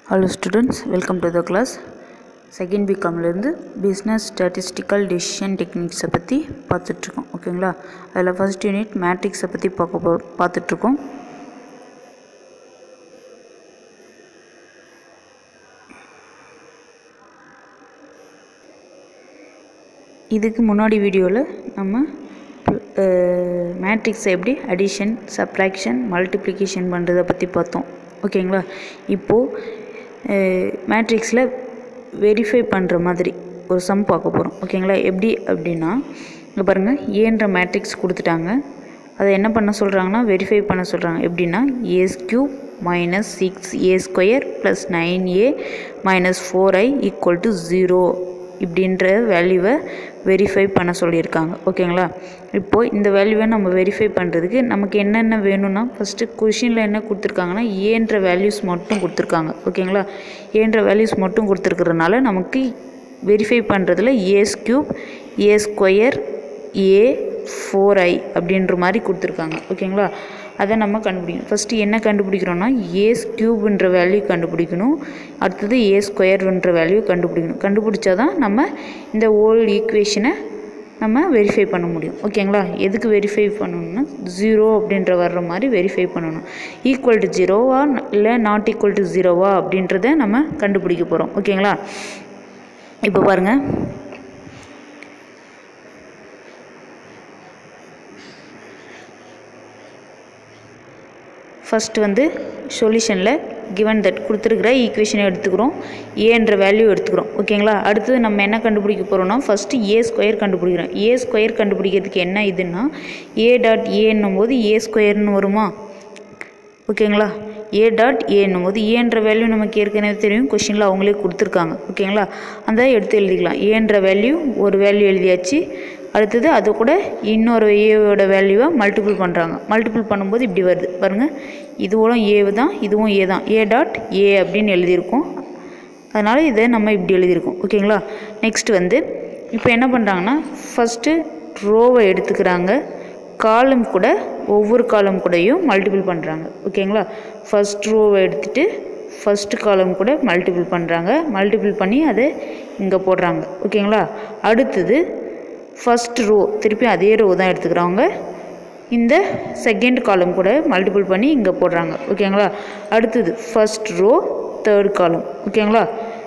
hello students welcome to the class second பிகாம்லேருந்து business statistical decision டெக்னிக்ஸை பற்றி பார்த்துட்ருக்கோம் ஓகேங்களா அதில் ஃபஸ்ட் யூனிட் மேட்ரிக்ஸை பற்றி பார்க்க போ பார்த்துட்ருக்கோம் இதுக்கு முன்னாடி வீடியோவில் நம்ம மேட்ரிக்ஸை எப்படி அடிஷன் சப்ராக்ஷன் மல்டிப்ளிகேஷன் பண்ணுறதை பற்றி பார்த்தோம் ஓகேங்களா இப்போது மேட்ரிக்ஸில் வெரிஃபை பண்ணுற மாதிரி ஒரு சம் பார்க்க போகிறோம் ஓகேங்களா எப்படி அப்படின்னா இங்கே பாருங்கள் ஏன்ற மேட்ரிக்ஸ் கொடுத்துட்டாங்க அதை என்ன பண்ண சொல்கிறாங்கன்னா வெரிஃபை பண்ண சொல்கிறாங்க எப்படின்னா A's cube minus six A square plus nine A minus four I equal to zero இப்படின்ற வேல்யூவை வெரிஃபை பண்ண சொல்லியிருக்காங்க ஓகேங்களா இப்போது இந்த வேல்யூவை நம்ம வெரிஃபை பண்ணுறதுக்கு நமக்கு என்னென்ன வேணும்னா ஃபஸ்ட்டு கொஷினில் என்ன கொடுத்துருக்காங்கன்னா ஏன்ற வேல்யூஸ் மட்டும் கொடுத்துருக்காங்க ஓகேங்களா ஏன்ற வேல்யூஸ் மட்டும் கொடுத்துருக்கறதுனால நமக்கு வெரிஃபை பண்ணுறதுல A's cube A square A four I அப்படின்ற மாதிரி கொடுத்துருக்காங்க ஓகேங்களா அதை நம்ம கண்டுபிடிக்கணும் ஃபஸ்ட்டு என்ன கண்டுபிடிக்கிறோன்னா ஏஸ் க்யூப்ன்ற வேல்யூ கண்டுபிடிக்கணும் அடுத்தது ஏ ஸ்கொயர்ன்ற வேல்யூ கண்டுபிடிக்கணும் கண்டுபிடிச்சா தான் நம்ம இந்த ஓல் ஈக்குவேஷனை நம்ம வெரிஃபை பண்ண முடியும் ஓகேங்களா எதுக்கு வெரிஃபை பண்ணணும்னா ஜீரோ அப்படின்ற வர்ற மாதிரி வெரிஃபை பண்ணணும் ஈக்குவல் டு ஜீரோவா இல்லை நாட் ஈக்குவல் டு ஜீரோவா அப்படின்றத நம்ம கண்டுபிடிக்க போகிறோம் ஓகேங்களா இப்போ பாருங்கள் ஃபஸ்ட்டு வந்து சொல்யூஷனில் கிவன் தட் கொடுத்துருக்குற ஈக்குவேஷனை எடுத்துக்கிறோம் ஏன்ற வேல்யூ எடுத்துக்கிறோம் ஓகேங்களா அடுத்தது நம்ம என்ன கண்டுபிடிக்க போகிறோம்னா ஃபஸ்ட்டு ஏ ஸ்கொயர் கண்டுபிடிக்கிறோம் ஏ ஸ்கொயர் கண்டுபிடிக்கிறதுக்கு என்ன இதுன்னா ஏ டாட் ஏன்னும் போது ஏ ஸ்கொயர்னு வருமா ஓகேங்களா ஏ டாட் ஏன்னும் போது ஏன்ற வேல்யூ நமக்கு ஏற்கனவே தெரியும் கொஷினில் அவங்களே கொடுத்துருக்காங்க ஓகேங்களா அந்த எடுத்து எழுதிக்கலாம் ஏன்ற வேல்யூ ஒரு வேல்யூ எழுதியாச்சு அடுத்தது அது கூட இன்னொரு ஏவோட வேல்யூவை மல்டிபிள் பண்ணுறாங்க மல்டிபிள் பண்ணும்போது இப்படி வருது பாருங்கள் இதுவும் ஏ தான் இதுவும் ஏ தான் ஏ டாட் ஏ அப்படின்னு எழுதியிருக்கோம் அதனால் இதை நம்ம இப்படி எழுதியிருக்கோம் ஓகேங்களா நெக்ஸ்ட் வந்து இப்போ என்ன பண்ணுறாங்கன்னா ஃபஸ்ட்டு ரோவை எடுத்துக்கிறாங்க காலம் கூட ஒவ்வொரு காலம் கூடயும் மல்டிபிள் பண்ணுறாங்க ஓகேங்களா ஃபஸ்ட் ரோவை எடுத்துகிட்டு ஃபஸ்ட்டு காலம் கூட மல்டிபிள் பண்ணுறாங்க மல்டிபிள் பண்ணி அதை இங்கே போடுறாங்க ஓகேங்களா அடுத்தது ஃபஸ்ட் ரோ திருப்பி அதே ரோ தான் எடுத்துக்கிறாங்க இந்த செகண்ட் காலம் கூட மல்டிபிள் பண்ணி இங்கே போடுறாங்க ஓகேங்களா அடுத்தது ஃபஸ்ட் ரோ தேர்ட் காலம் ஓகேங்களா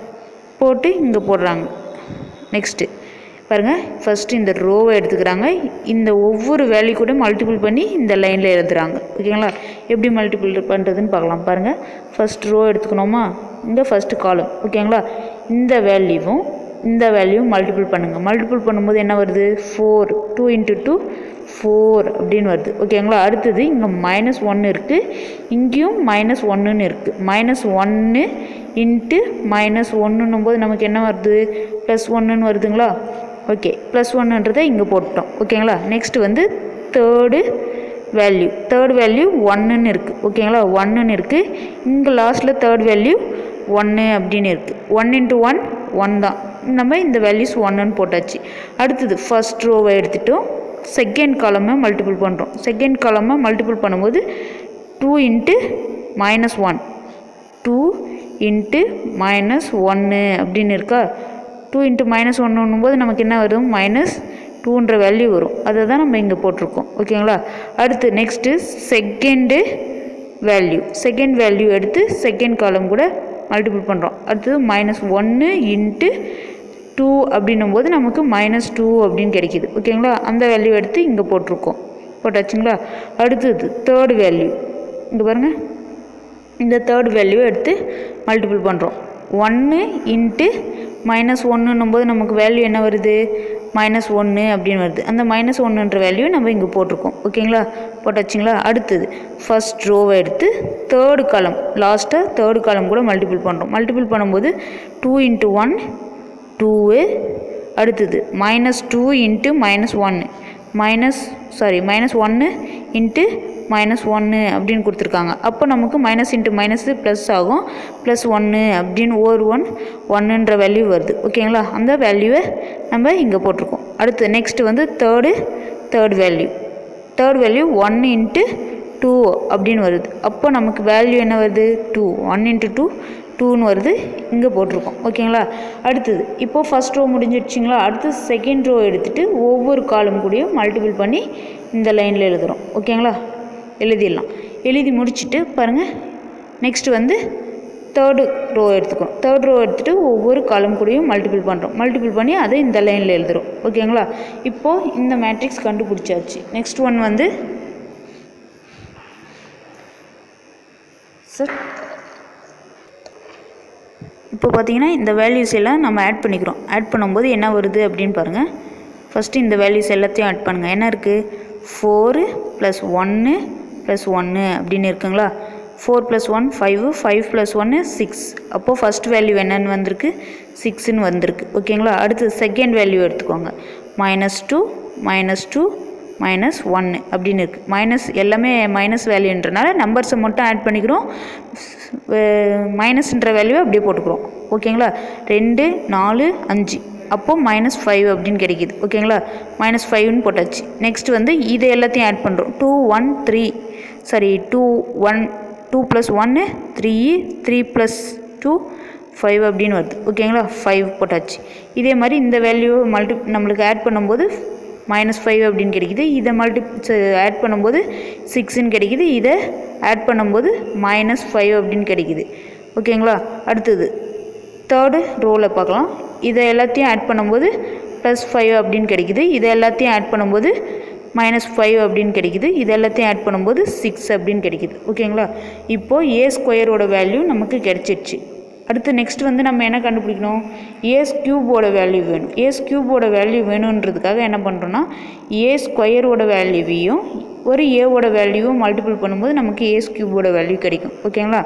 போட்டு இங்கே போடுறாங்க நெக்ஸ்ட்டு பாருங்கள் ஃபஸ்ட்டு இந்த ரோவை எடுத்துக்கிறாங்க இந்த ஒவ்வொரு வேல்யூ கூட மல்டிபிள் பண்ணி இந்த லைனில் எழுதுறாங்க ஓகேங்களா எப்படி மல்டிபிள் பண்ணுறதுன்னு பார்க்கலாம் பாருங்கள் ஃபஸ்ட் ரோ எடுத்துக்கணுமா இந்த ஃபஸ்ட்டு காலம் ஓகேங்களா இந்த வேல்யூவும் இந்த வேல்யூ மல்டிபிள் பண்ணுங்கள் மல்டிபிள் பண்ணும்போது என்ன வருது four two into two four அப்படின்னு வருது ஓகேங்களா அடுத்தது இங்கே மைனஸ் ஒன்று இருக்குது இங்கேயும் மைனஸ் ஒன்றுன்னு இருக்குது மைனஸ் ஒன்று இன்ட்டு மைனஸ் ஒன்றுன்னும் போது நமக்கு என்ன வருது ப்ளஸ் ஒன்றுன்னு வருதுங்களா ஓகே ப்ளஸ் ஒன்றுன்றதை இங்கே போட்டோம் ஓகேங்களா நெக்ஸ்ட்டு வந்து தேர்டு வேல்யூ தேர்ட் வேல்யூ ஒன்றுன்னு இருக்குது ஓகேங்களா ஒன்றுன்னு இருக்குது இங்கே லாஸ்ட்டில் தேர்ட் வேல்யூ ஒன்று அப்படின்னு இருக்குது ஒன் இன்ட்டு ஒன் ஒன் தான் நம்ம இந்த வேல்யூஸ் ஒன்றுன்னு போட்டாச்சு அடுத்தது ஃபஸ்ட் ரோவை எடுத்துட்டோம் செகண்ட் காலமை மல்டிபிள் பண்ணுறோம் செகண்ட் காலமை மல்டிபிள் பண்ணும்போது two into minus one two into minus ஒன்று அப்படின்னு இருக்கா டூ இன்ட்டு மைனஸ் ஒன்றுன்னும் போது நமக்கு என்ன வரும் மைனஸ் டூன்ற வேல்யூ வரும் அதை தான் நம்ம இங்கே போட்டிருக்கோம் ஓகேங்களா அடுத்து next second value second value எடுத்து செகண்ட் காலம் கூட மல்டிபிள் பண்ணுறோம் அடுத்தது மைனஸ் ஒன்று இன்ட்டு டூ அப்படின்னும் போது நமக்கு மைனஸ் டூ அப்படின்னு கிடைக்கிது ஓகேங்களா அந்த வேல்யூ எடுத்து இங்கே போட்டிருக்கோம் போட்டாச்சுங்களா அடுத்தது தேர்ட் வேல்யூ இங்கே பாருங்கள் இந்த தேர்ட் வேல்யூ எடுத்து மல்டிபிள் பண்ணுறோம் ஒன்று இன்ட்டு மைனஸ் ஒன்றுன்னும் போது நமக்கு வேல்யூ என்ன வருது மைனஸ் ஒன்று அப்படின்னு வருது அந்த மைனஸ் ஒன்றுன்ற வேல்யூ நம்ம இங்கே போட்டிருக்கோம் ஓகேங்களா போட்டாச்சுங்களா அடுத்தது ஃபஸ்ட் ரோவை எடுத்து தேர்டு காலம் லாஸ்ட்டாக தேர்டு காலம் கூட மல்டிபிள் பண்ணுறோம் மல்டிபிள் பண்ணும்போது டூ இன்ட்டு ஒன் டூவு அடுத்தது மைனஸ் டூ இன்ட்டு மைனஸ் ஒன்று மைனஸ் சாரி மைனஸ் ஒன்று இன்ட்டு மைனஸ் ஒன்று அப்படின்னு கொடுத்துருக்காங்க அப்போ நமக்கு மைனஸ் இன்ட்டு மைனஸு ப்ளஸ் ஆகும் ப்ளஸ் ஒன்று அப்படின்னு ஓர் ஒன் ஒன்றுன்ற வேல்யூ வருது ஓகேங்களா அந்த வேல்யூவை நம்ம இங்கே போட்டிருக்கோம் அடுத்து நெக்ஸ்ட்டு வந்து third third value third value one into two அப்படின்னு வருது அப்போ நமக்கு வேல்யூ என்ன வருது டூ ஒன் இன்ட்டு டூ டூன்னு வருது இங்கே போட்டிருக்கோம் ஓகேங்களா அடுத்தது இப்போது ஃபஸ்ட் ரோ முடிஞ்சிடுச்சிங்களா அடுத்து செகண்ட் ரோ எடுத்துகிட்டு ஒவ்வொரு காலம் கூடயும் மல்டிபிள் பண்ணி இந்த லைனில் எழுதுகிறோம் ஓகேங்களா எழுதிடலாம் எழுதி முடிச்சுட்டு பாருங்கள் நெக்ஸ்ட் வந்து தேர்டு ரோ எடுத்துக்கிறோம் தேர்ட் ரோ எடுத்துகிட்டு ஒவ்வொரு காலம் கூடயும் மல்டிபிள் பண்ணுறோம் மல்டிபிள் பண்ணி அதை இந்த லைனில் எழுதுகிறோம் ஓகேங்களா இப்போது இந்த மேட்ரிக்ஸ் கண்டுபிடிச்சாச்சு நெக்ஸ்ட் ஒன் வந்து சார் இப்போ பார்த்தீங்கன்னா இந்த வேல்யூஸ் எல்லாம் நம்ம ஆட் பண்ணிக்கிறோம் ஆட் பண்ணும்போது என்ன வருது அப்படின்னு பாருங்கள் ஃபஸ்ட்டு இந்த வேல்யூஸ் எல்லாத்தையும் ஆட் பண்ணுங்கள் என்ன இருக்குது ஃபோரு ப்ளஸ் ஒன்று ப்ளஸ் ஒன்று அப்படின்னு இருக்குங்களா four plus one five five plus ஒன்று சிக்ஸ் அப்போது ஃபஸ்ட் வேல்யூ என்னன்னு வந்திருக்கு சிக்ஸ்ன்னு வந்திருக்கு ஓகேங்களா அடுத்து செகண்ட் வேல்யூ எடுத்துக்கோங்க minus two minus two minus ஒன்று அப்படின்னு இருக்குது மைனஸ் எல்லாமே மைனஸ் வேல்யூன்றனால நம்பர்ஸை மட்டும் ஆட் பண்ணிக்கிறோம் மைனஸ்ன்ற வேல்யூவை அப்படியே போட்டுக்கிறோம் ஓகேங்களா ரெண்டு நாலு அஞ்சு அப்போது மைனஸ் ஃபைவ் அப்படின்னு கிடைக்கிது ஓகேங்களா மைனஸ் ஃபைவ்னு போட்டாச்சு நெக்ஸ்ட் வந்து இது எல்லாத்தையும் ஆட் பண்ணுறோம் two one three sorry two one two plus ஒன்று three three plus two five அப்படின்னு வருது ஓகேங்களா ஃபைவ் போட்டாச்சு இதே மாதிரி இந்த வேல்யூ மல்டி நம்மளுக்கு ஆட் பண்ணும்போது மைனஸ் ஃபைவ் அப்படின்னு கிடைக்குது இதை மல்டி ஆட் பண்ணும்போது சிக்ஸ்ன்னு கிடைக்குது இதை ஆட் பண்ணும்போது மைனஸ் ஃபைவ் அப்படின்னு கிடைக்குது ஓகேங்களா அடுத்தது தேர்டு ரோவில் பார்க்கலாம் இதை எல்லாத்தையும் ஆட் பண்ணும்போது ப்ளஸ் ஃபைவ் அப்படின்னு கிடைக்குது இதை எல்லாத்தையும் ஆட் பண்ணும்போது மைனஸ் ஃபைவ் அப்படின்னு கிடைக்குது இது எல்லாத்தையும் ஆட் பண்ணும்போது சிக்ஸ் அப்படின்னு கிடைக்குது ஓகேங்களா இப்போது ஏ ஸ்கொயரோட வேல்யூ நமக்கு கிடைச்சிடுச்சு அடுத்து நெக்ஸ்ட் வந்து நம்ம என்ன கண்டுபிடிக்கணும் ஏஸ் க்யூபோட வேல்யூ வேணும் ஏஸ் க்யூபோட வேல்யூ வேணுன்றதுக்காக என்ன பண்ணுறோன்னா ஏ ஸ்கொயரோட வேல்யூவையும் ஒரு ஏவோட வேல்யூவும் மல்டிபிள் பண்ணும்போது நமக்கு ஏஸ் க்யூபோட வேல்யூ கிடைக்கும் ஓகேங்களா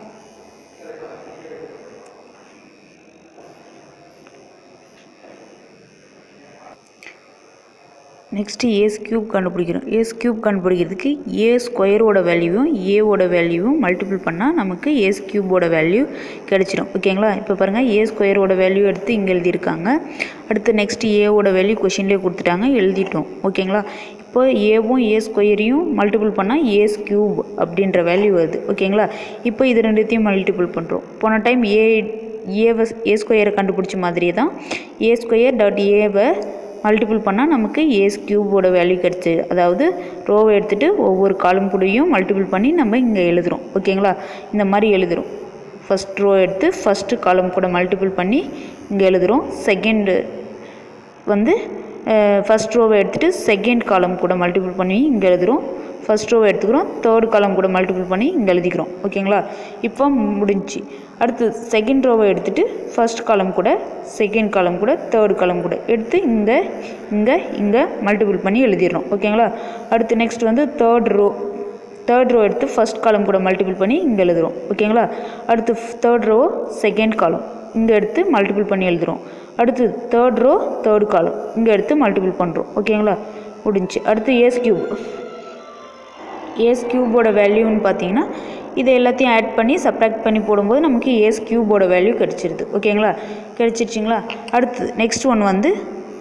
நெக்ஸ்ட்டு ஏஸ் க்யூப் கண்டுபிடிக்கிறோம் ஏஸ் க்யூப் கண்டுபிடிக்கிறதுக்கு ஏ ஸ்கொயரோட வேல்யூவும் ஏவோட வேல்யூவும் மல்டிபிள் பண்ணால் நமக்கு ஏஸ் க்யூபோட வேல்யூ கிடச்சிரும் ஓகேங்களா இப்போ பாருங்கள் ஏ ஸ்கொயரோட வேல்யூ எடுத்து இங்கே எழுதியிருக்காங்க அடுத்து நெக்ஸ்ட்டு ஏவோட வேல்யூ கொஷின்லேயே கொடுத்துட்டாங்க எழுதிட்டோம் ஓகேங்களா இப்போ ஏவும் ஏ ஸ்கொயரையும் மல்டிபிள் பண்ணால் ஏஸ் க்யூப் அப்படின்ற வேல்யூ வருது ஓகேங்களா இப்போ இது ரெண்டுத்தையும் மல்டிபிள் பண்ணுறோம் போன டைம் ஏ ஏவை ஏ ஸ்கொயரை கண்டுபிடிச்ச மாதிரியே தான் ஏ ஸ்கொயர் டாட் ஏவை மல்டிபிள் பண்ணால் நமக்கு ஏஸ் க்யூபோட வேல்யூ கிடச்சி அதாவது ரோவை எடுத்துகிட்டு ஒவ்வொரு காலம் கூடயும் மல்டிபிள் பண்ணி நம்ம இங்கே எழுதுகிறோம் ஓகேங்களா இந்த மாதிரி எழுதுகிறோம் ஃபஸ்ட் ரோ எடுத்து ஃபஸ்ட்டு காலம் கூட மல்டிபிள் பண்ணி இங்கே எழுதுகிறோம் செகண்டு வந்து ஃபஸ்ட் ரோவை எடுத்துகிட்டு செகண்ட் காலம் கூட மல்டிபிள் பண்ணி இங்கே எழுதுகிறோம் ஃபஸ்ட் ரோவை எடுத்துக்கிறோம் தேர்ட் காலம் கூட மல்டிபிள் பண்ணி இங்கே எழுதிக்கிறோம் ஓகேங்களா இப்போ முடிஞ்சுச்சு அடுத்து செகண்ட் ரோவை எடுத்துகிட்டு ஃபஸ்ட் காலம் கூட செகண்ட் காலம் கூட தேர்ட் காலம் கூட எடுத்து இங்கே இங்கே இங்கே மல்டிபிள் பண்ணி எழுதிடுறோம் ஓகேங்களா அடுத்து நெக்ஸ்ட் வந்து தேர்ட் ரோ தேர்ட் ரோ எடுத்து ஃபஸ்ட் காலம் கூட மல்டிபிள் பண்ணி இங்கே எழுதுகிறோம் ஓகேங்களா அடுத்து தேர்ட் ரோ செகண்ட் காலம் இங்கே எடுத்து மல்டிபிள் பண்ணி எழுதுகிறோம் அடுத்து தேர்ட் ரோ தேர்ட் காலம் இங்கே எடுத்து மல்டிபிள் பண்ணுறோம் ஓகேங்களா முடிஞ்சு அடுத்து ஏஸ் கியூப் ஏஸ் கியூபோட வேல்யூன்னு பார்த்தீங்கன்னா இதை எல்லாத்தையும் ஆட் பண்ணி சப்ராக்ட் பண்ணி போடும்போது நமக்கு ஏஸ் கியூபோட வேல்யூ கிடச்சிருது ஓகேங்களா கிடச்சிருச்சிங்களா அடுத்து நெக்ஸ்ட் ஒன் வந்து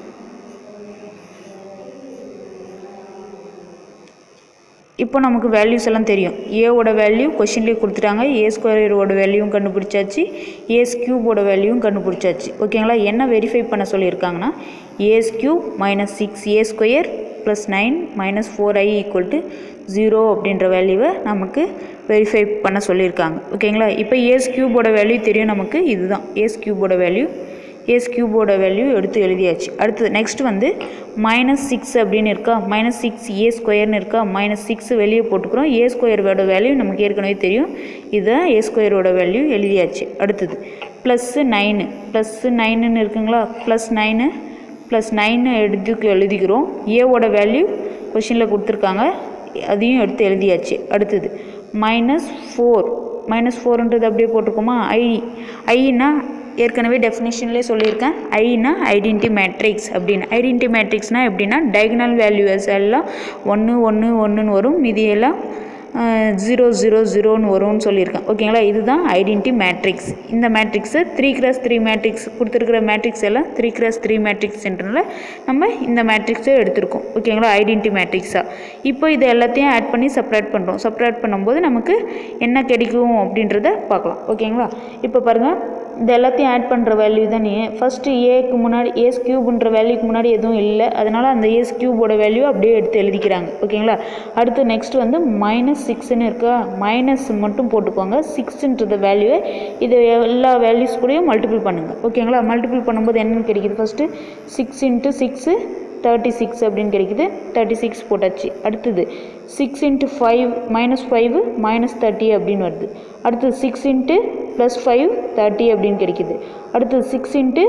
இப்போ நமக்கு வேல்யூஸ் எல்லாம் தெரியும் ஏவோட வேல்யூ கொஷின்லேயே கொடுத்துட்டாங்க ஏ ஸ்கொயரோட வேல்யூவும் கண்டுபிடிச்சாச்சு ஏஸ் கியூபோட வேல்யூவும் கண்டுபிடிச்சாச்சு ஓகேங்களா என்ன வெரிஃபை பண்ண சொல்லியிருக்காங்கன்னா A's cube minus six A square plus nine minus four I equal to zero அப்படின்ற வேல்யூவை நமக்கு வெரிஃபை பண்ண சொல்லியிருக்காங்க ஓகேங்களா இப்போ ஏஸ் கியூபோட வேல்யூ தெரியும் நமக்கு இதுதான் ஏஸ் கியூபோட வேல்யூ ஏஸ் கியூபோட வேல்யூ எடுத்து எழுதியாச்சு அடுத்தது நெக்ஸ்ட் வந்து மைனஸ் சிக்ஸ் அப்படின்னு இருக்கா மைனஸ் சிக்ஸ் ஏ ஸ்கொயர்னு இருக்கா மைனஸ் சிக்ஸ் வெளியே போட்டுக்கிறோம் ஏ ஸ்கொயரோட வேல்யூ நமக்கு ஏற்கனவே தெரியும் இதுதான் ஏ ஸ்கொயரோட வேல்யூ எழுதியாச்சு அடுத்தது ப்ளஸ்ஸு நைனு ப்ளஸ்ஸு நைனுன்னு இருக்குங்களா ப்ளஸ் நைனு ப்ளஸ் நைனு எடுத்து எழுதிக்கிறோம் ஏவோட வேல்யூ கொஷினில் கொடுத்துருக்காங்க அதையும் எடுத்து எழுதியாச்சு அடுத்தது மைனஸ் ஃபோர் மைனஸ் ஃபோர்ன்றது அப்படியே போட்டிருக்கோமா ஐ ஐனா ஏற்கனவே டெஃபினேஷன்லேயே சொல்லியிருக்கேன் ஐனா ஐடென்டி மேட்ரிக்ஸ் அப்படின்னு ஐடென்டி மேட்ரிக்ஸ்னால் எப்படின்னா டயகனல் வேல்யூஸ் எல்லாம் ஒன்று ஒன்று ஒன்றுன்னு வரும் மீதி எல்லாம் ஜீரோ ஜீரோ ஜீரோன்னு வரும்னு சொல்லியிருக்கேன் ஓகேங்களா இதுதான் ஐடென்டி மேட்ரிக்ஸ் இந்த மேட்ரிக்ஸை த்ரீ கிராஸ் த்ரீ மேட்ரிக்ஸ் கொடுத்துருக்கிற மேட்ரிக்ஸ் எல்லாம் த்ரீ கிராஸ் த்ரீ மேட்ரிக்ஸ்ன்றனால நம்ம இந்த மேட்ரிக்ஸை எடுத்திருக்கோம் ஓகேங்களா ஐடென்டி மேட்ரிக்ஸாக இப்போ இது எல்லாத்தையும் ஆட் பண்ணி செப்பரேட் பண்ணுறோம் செப்பரேட் பண்ணும்போது நமக்கு என்ன கிடைக்கும் அப்படின்றத பார்க்கலாம் ஓகேங்களா இப்போ பாருங்கள் இது எல்லாத்தையும் ஆட் பண்ணுற வேல்யூ தான் நீ ஃபஸ்ட்டு ஏக்கு முன்னாடி ஏஸ் க்யூப்ன்ற வேல்யூக்கு முன்னாடி எதுவும் இல்லை அதனால் அந்த ஏஸ் க்யூபோட வேல்யூ அப்படியே எடுத்து எழுதிக்கிறாங்க ஓகேங்களா அடுத்து நெக்ஸ்ட் வந்து மைனஸ் சிக்ஸ்னு இருக்கா மைனஸ் மட்டும் போட்டுக்கோங்க சிக்ஸ்ன்றது வேல்யூவை இது எல்லா வேல்யூஸ் கூடயும் மல்டிபிள் பண்ணுங்கள் ஓகேங்களா மல்டிபிள் பண்ணும்போது என்னென்னு கிடைக்குது first six into six thirty six அப்படின்னு கிடைக்குது தேர்ட்டி சிக்ஸ் போட்டாச்சு அடுத்தது six into five minus five minus thirty அப்படின்னு வருது அடுத்தது six into plus five thirty அப்படின்னு கிடைக்குது அடுத்தது சிக்ஸ் இன்ட்டு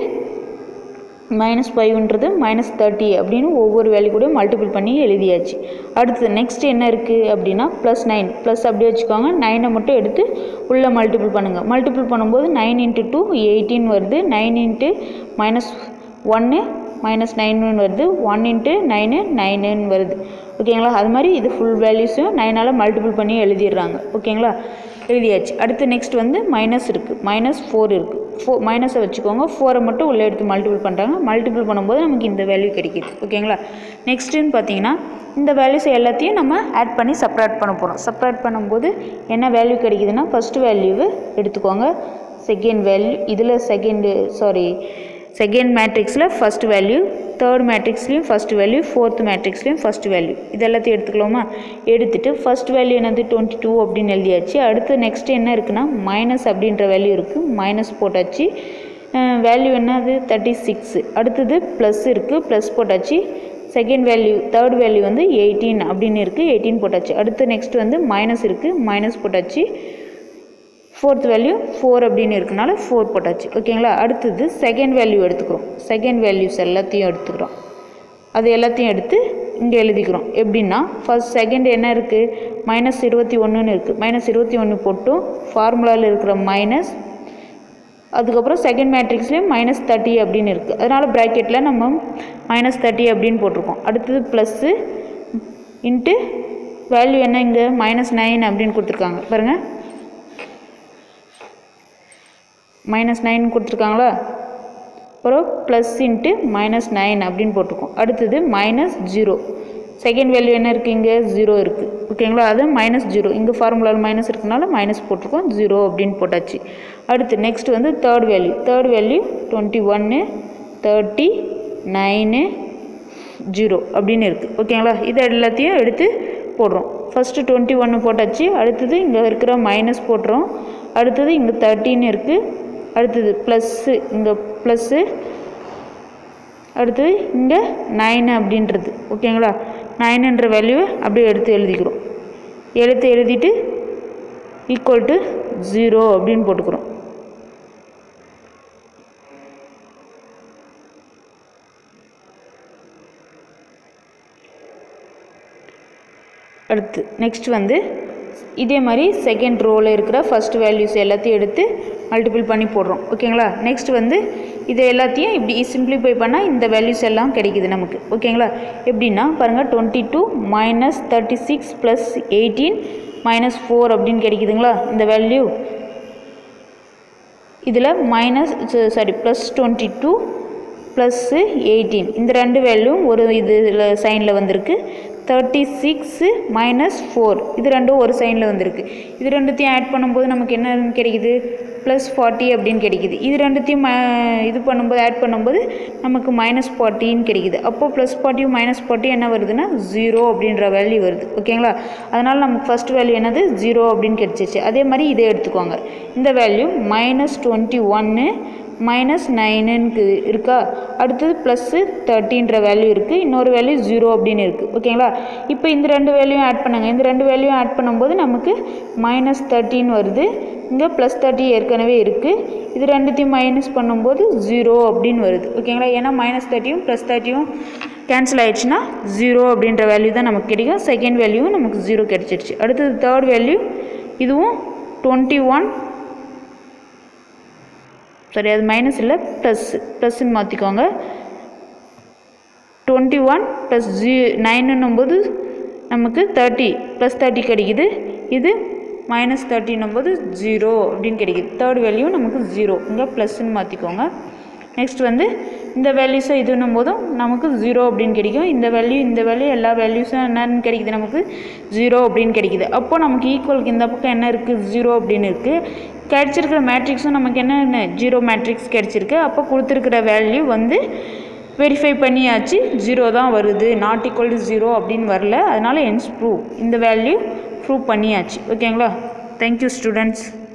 மைனஸ் ஃபைவ்ன்றது மைனஸ் தேர்ட்டி அப்படின்னு ஒவ்வொரு வேல்யூ கூட மல்டிபிள் பண்ணி எழுதியாச்சு அடுத்து நெக்ஸ்ட் என்ன இருக்குது அப்படின்னா ப்ளஸ் நைன் ப்ளஸ் அப்படியே வச்சுக்கோங்க நைனை மட்டும் எடுத்து உள்ளே மல்டிபிள் பண்ணுங்கள் மல்டிபிள் பண்ணும்போது நைன் இன்ட்டு டூ எயிட்டீன் வருது நைன் இன்ட்டு மைனஸ் ஒன்று மைனஸ் நைன்னு வருது ஒன் இன்ட்டு நைனு நைனுன்னு வருது ஓகேங்களா அது மாதிரி இது ஃபுல் வேல்யூஸும் நைனால் மல்டிபிள் பண்ணி எழுதிடுறாங்க ஓகேங்களா எழுதியாச்சு அடுத்து நெக்ஸ்ட் வந்து மைனஸ் இருக்குது மைனஸ் ஃபோர் இருக்குது ஃபோ மைனஸை வச்சுக்கோங்க ஃபோரை மட்டும் உள்ளே எடுத்து மல்டிபிள் பண்ணுறாங்க மல்டிபிள் பண்ணும்போது நமக்கு இந்த வேல்யூ கிடைக்கிது ஓகேங்களா நெக்ஸ்ட்டுன்னு பார்த்தீங்கன்னா இந்த வேல்யூஸ் எல்லாத்தையும் நம்ம ஆட் பண்ணி செப்பரேட் பண்ண போகிறோம் செப்பரேட் பண்ணும்போது என்ன வேல்யூ கிடைக்குதுன்னா ஃபஸ்ட்டு வேல்யூவை எடுத்துக்கோங்க செகண்ட் வேல்யூ இதில் செகண்டு சாரி செகண்ட் மேட்ரிக்ஸில் ஃபஸ்ட் வேல்யூ தேர்ட் மேட்ரிக்ஸ்லேயும் ஃபஸ்ட் வேல்யூ ஃபோர்த் மேட்ரிக்ஸ்லேயும் ஃபஸ்ட் வேல்யூ இது எல்லாத்தையும் எடுத்துக்கலாமா எடுத்துகிட்டு ஃபஸ்ட் வேல்யூ என்னது டுவெண்ட்டி டூ அப்படின்னு எழுதியாச்சு அடுத்து நெக்ஸ்ட் என்ன இருக்குன்னா மைனஸ் அப்படின்ற வேல்யூ இருக்குது மைனஸ் போட்டாச்சு வேல்யூ என்னது தேர்ட்டி சிக்ஸு அடுத்தது ப்ளஸ் இருக்குது ப்ளஸ் போட்டாச்சு செகண்ட் வேல்யூ தேர்ட் வேல்யூ வந்து எயிட்டீன் அப்படின்னு இருக்குது எயிட்டீன் போட்டாச்சு அடுத்து நெக்ஸ்ட் வந்து மைனஸ் இருக்குது மைனஸ் போட்டாச்சு ஃபோர்த் வேல்யூ ஃபோர் அப்படின்னு இருக்கனால ஃபோர் போட்டாச்சு ஓகேங்களா அடுத்தது செகண்ட் வேல்யூ எடுத்துக்கிறோம் செகண்ட் வேல்யூஸ் எல்லாத்தையும் எடுத்துக்கிறோம் அது எல்லாத்தையும் எடுத்து இங்கே எழுதிக்கிறோம் எப்படின்னா ஃபர்ஸ்ட் செகண்ட் என்ன இருக்குது மைனஸ் இருபத்தி ஒன்றுன்னு இருக்குது மைனஸ் இருபத்தி ஒன்று போட்டும் ஃபார்முலாவில் இருக்கிற மைனஸ் அதுக்கப்புறம் செகண்ட் மேட்ரிக்ஸ்லேயும் மைனஸ் தேர்ட்டி அப்படின்னு இருக்குது அதனால் ப்ராக்கெட்டில் நம்ம மைனஸ் தேர்ட்டி அப்படின்னு போட்டிருக்கோம் அடுத்தது ப்ளஸ்ஸு இன்ட்டு வேல்யூ என்ன இங்கே மைனஸ் நைன் அப்படின்னு கொடுத்துருக்காங்க பாருங்கள் மைனஸ் நைன் கொடுத்துருக்காங்களா அப்புறம் ப்ளஸ் இன்ட்டு மைனஸ் நைன் அப்படின்னு போட்டிருக்கோம் அடுத்தது மைனஸ் ஜீரோ செகண்ட் வேல்யூ என்ன இருக்குது இங்கே ஜீரோ இருக்குது ஓகேங்களா அது மைனஸ் ஜீரோ இங்கே ஃபார்முலாவில் மைனஸ் இருக்கனால மைனஸ் போட்டிருக்கோம் ஜீரோ அப்படின்னு போட்டாச்சு அடுத்து நெக்ஸ்ட் வந்து third value third value twenty ஒன்று தேர்ட்டி நைனு ஜீரோ அப்படின்னு இருக்குது ஓகேங்களா இது எல்லாத்தையும் எடுத்து போடுறோம் ஃபஸ்ட்டு டுவெண்ட்டி ஒன்று போட்டாச்சு அடுத்தது இங்கே இருக்கிற மைனஸ் போடுறோம் அடுத்தது இங்கே தேர்ட்டின்னு இருக்குது அடுத்தது ப்ளஸ்ஸு இங்கே ப்ளஸ்ஸு அடுத்தது இங்கே நைன் அப்படின்றது ஓகேங்களா நைனுன்ற வேல்யூவை அப்படியே எடுத்து எழுதிக்கிறோம் எடுத்து எழுதிட்டு ஈக்குவல் டு ஜீரோ அப்படின்னு போட்டுக்கிறோம் அடுத்து நெக்ஸ்ட் வந்து இதே மாதிரி செகண்ட் ரோவில் இருக்கிற ஃபர்ஸ்ட் வேல்யூஸ் எல்லாத்தையும் எடுத்து மல்டிபிள் பண்ணி போடுறோம் ஓகேங்களா நெக்ஸ்ட் வந்து இது எல்லாத்தையும் இப்படி சிம்பிளிஃபை பண்ணால் இந்த வேல்யூஸ் எல்லாம் கிடைக்குது நமக்கு ஓகேங்களா எப்படின்னா பாருங்கள் twenty two minus thirty six plus eighteen minus four அப்படின்னு கிடைக்குதுங்களா இந்த வேல்யூ இதில் minus sorry plus twenty two plus eighteen இந்த ரெண்டு வேல்யூவும் ஒரு இதில் சைனில் வந்திருக்கு தேர்ட்டி சிக்ஸு மைனஸ் ஃபோர் இது ரெண்டும் ஒரு சைனில் வந்திருக்கு இது ரெண்டுத்தையும் ஆட் பண்ணும்போது நமக்கு என்ன கிடைக்குது ப்ளஸ் ஃபார்ட்டி அப்படின்னு கிடைக்குது இது ரெண்டுத்தையும் ம இது பண்ணும்போது ஆட் பண்ணும்போது நமக்கு மைனஸ் ஃபார்ட்டின்னு கிடைக்குது அப்போது ப்ளஸ் ஃபார்ட்டியும் மைனஸ் ஃபார்ட்டி என்ன வருதுன்னா ஜீரோ அப்படின்ற வேல்யூ வருது ஓகேங்களா அதனால் நமக்கு ஃபஸ்ட் வேல்யூ என்னது ஜீரோ அப்படின்னு கிடச்சிச்சு அதே மாதிரி இதை எடுத்துக்கோங்க இந்த வேல்யூ மைனஸ் டுவெண்ட்டி ஒன்று மைனஸ் நைனுக்கு இருக்கா அடுத்தது ப்ளஸ்ஸு தேர்ட்டின்ற வேல்யூ இருக்குது இன்னொரு வேல்யூ ஜீரோ அப்படின்னு இருக்குது ஓகேங்களா இப்போ இந்த ரெண்டு வேல்யூவும் ஆட் பண்ணுங்க இந்த ரெண்டு வேல்யூவும் ஆட் பண்ணும்போது நமக்கு மைனஸ் தேர்ட்டின் வருது இங்கே ப்ளஸ் தேர்ட்டி ஏற்கனவே இருக்குது இது ரெண்டுத்தையும் மைனஸ் பண்ணும்போது ஜீரோ அப்படின்னு வருது ஓகேங்களா ஏன்னா மைனஸ் தேர்ட்டியும் ப்ளஸ் தேர்ட்டியும் கேன்சல் ஆயிடுச்சுன்னா ஜீரோ அப்படின்ற வேல்யூ தான் நமக்கு கிடைக்கும் செகண்ட் வேல்யூவும் நமக்கு ஜீரோ கிடச்சிருச்சு அடுத்தது தேர்ட் வேல்யூ இதுவும் டுவெண்ட்டி ஒன் சாரி அது மைனஸ் இல்லை ப்ளஸ் ப்ளஸ்ன்னு மாற்றிக்கோங்க டுவெண்ட்டி ஒன் ப்ளஸ் ஜீ நைனுன்னும் போது நமக்கு தேர்ட்டி ப்ளஸ் தேர்ட்டி கிடைக்குது இது மைனஸ் தேர்ட்டின் போது ஜீரோ அப்படின்னு கிடைக்குது தேர்ட் வேல்யூ நமக்கு ஜீரோ இங்கே ப்ளஸ்ன்னு மாற்றிக்கோங்க நெக்ஸ்ட் வந்து இந்த வேல்யூஸை இதுன்னும் போதும் நமக்கு ஜீரோ அப்படின்னு கிடைக்கும் இந்த வேல்யூ இந்த வேல்யூ எல்லா வேல்யூஸும் என்னன்னு கிடைக்குது நமக்கு ஜீரோ அப்படின்னு கிடைக்குது அப்போ நமக்கு ஈக்குவலுக்கு இந்த பக்கம் என்ன இருக்குது ஜீரோ அப்படின்னு இருக்குது கிடச்சிருக்கிற மேட்ரிக்ஸும் நமக்கு என்ன ஜீரோ மேட்ரிக்ஸ் கிடச்சிருக்கு அப்போ கொடுத்துருக்கிற வேல்யூ வந்து வெரிஃபை பண்ணியாச்சு ஜீரோ தான் வருது நாட் ஈக்குவல் டு ஜீரோ அப்படின்னு வரல அதனால் என்ஸ் ப்ரூவ் இந்த வேல்யூ ப்ரூவ் பண்ணியாச்சு ஓகேங்களா தேங்க்யூ ஸ்டூடெண்ட்ஸ்